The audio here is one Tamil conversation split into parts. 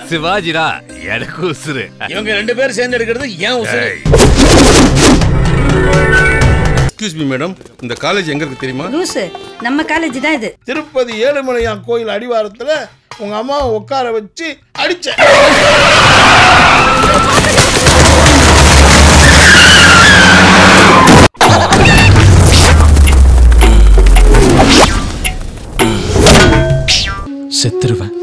சிவாஜிடா எனக்கு உசுரு இவங்க ரெண்டு பேரும் சேர்ந்து எடுக்கிறது ஏன் உசுரு எக்ஸ்கியூஸ் மீ மேடம் இந்த காலேஜ் எங்க இருக்கு தெரியுமா லூசு நம்ம காலேஜ் தான் இது திருப்பதி ஏழுமலையான் கோயில் அடிவாரத்துல உங்க அம்மாவை உட்கார வச்சு அடிச்சேன் செத்துருவேன்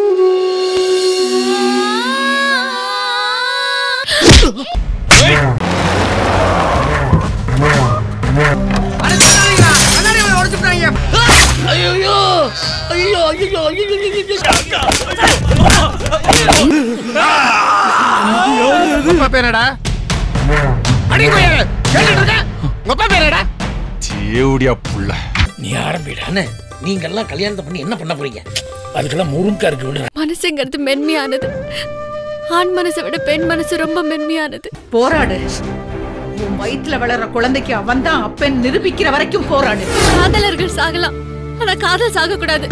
ஐயோ ஐயோ ஐயோ ஐயோ அப்பா பேரடா அடி போய் கேட்டுட்டு இருக்க உங்க அப்பா பேரடா தேவடியா புள்ள நீ ஆரம்பிடானே நீங்க எல்லாம் கல்யாணத்தை பண்ணி என்ன பண்ண போறீங்க அதுக்கெல்லாம் முருங்கா இருக்கு விடு மனசுங்கிறது மென்மையானது ஆண் மனசை விட பெண் மனசு ரொம்ப மென்மையானது போராடு உன் வயித்துல வளர்ற குழந்தைக்கு அவன் தான் அப்பன் நிரூபிக்கிற வரைக்கும் போராடு காதலர்கள் சாகலாம் ஆனா காதல் சாக கூடாது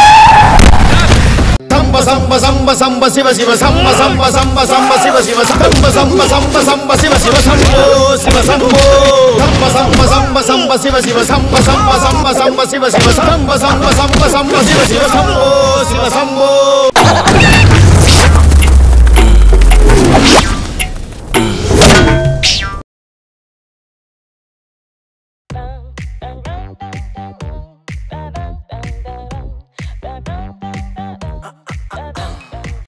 சம்ப சம்ப சம்ப சம்ப சிவ சிவ சம்ப சம்ப சம்ப சம்ப சிவ சிவ சம்ப சம்ப சம்ப சம்ப சிவ சிவ சம்போ சிவ சம்போ சம்ப சம்ப சம்ப சம்ப சிவ சிவ சம்ப சம்ப சம்ப சம்ப சிவ சிவ சம்ப சம்ப சம்ப சம்ப சிவ சிவ சம்போ சிவ சம்போ